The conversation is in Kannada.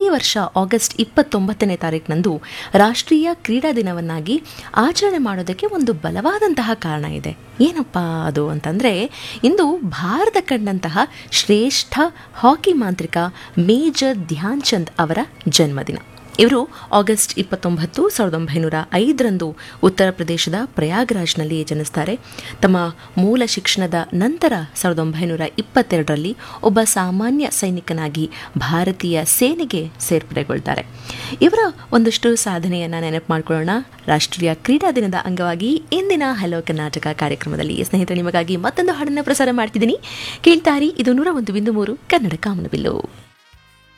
ವರ್ಷ ಆಗಸ್ಟ್ ಇಪ್ಪತ್ತೊಂಬತ್ತನೇ ತಾರೀಕಿನಂದು ರಾಷ್ಟ್ರೀಯ ಕ್ರೀಡಾ ದಿನವನ್ನಾಗಿ ಆಚರಣೆ ಮಾಡೋದಕ್ಕೆ ಒಂದು ಬಲವಾದಂತಹ ಕಾರಣ ಇದೆ ಏನಪ್ಪ ಅದು ಅಂತಂದರೆ ಇಂದು ಭಾರತ ಕಂಡಂತಹ ಶ್ರೇಷ್ಠ ಹಾಕಿ ಮಾಂತ್ರಿಕ ಮೇಜರ್ ಧ್ಯಾನ್ ಚಂದ್ ಅವರ ಜನ್ಮದಿನ ಇವರು ಆಗಸ್ಟ್ ಇಪ್ಪತ್ತೊಂಬತ್ತು ಸಾವಿರದ ಒಂಬೈನೂರ ಐದರಂದು ಉತ್ತರ ಪ್ರದೇಶದ ಪ್ರಯಾಗ್ರಾಜ್ನಲ್ಲಿ ಜನಿಸ್ತಾರೆ ತಮ್ಮ ಮೂಲ ಶಿಕ್ಷಣದ ನಂತರ ಸಾವಿರದ ಒಂಬೈನೂರ ಇಪ್ಪತ್ತೆರಡರಲ್ಲಿ ಒಬ್ಬ ಸಾಮಾನ್ಯ ಸೈನಿಕನಾಗಿ ಭಾರತೀಯ ಸೇನೆಗೆ ಸೇರ್ಪಡೆಗೊಳ್ತಾರೆ ಇವರ ಒಂದಷ್ಟು ಸಾಧನೆಯನ್ನು ನೆನಪು ಮಾಡ್ಕೊಳ್ಳೋಣ ರಾಷ್ಟ್ರೀಯ ಕ್ರೀಡಾ ದಿನದ ಅಂಗವಾಗಿ ಇಂದಿನ ಹಲೋ ಕರ್ನಾಟಕ ಕಾರ್ಯಕ್ರಮದಲ್ಲಿ ಸ್ನೇಹಿತರೆ ನಿಮಗಾಗಿ ಮತ್ತೊಂದು ಹಾಡನ್ನು ಪ್ರಸಾರ ಮಾಡ್ತಿದ್ದೀನಿ ಕೇಳ್ತಾರಿ ಇದು ನೂರ ಒಂದು ಬಿಂದು ಮೂರು ಕನ್ನಡ ಕಾಮನಬಿಲ್ಲು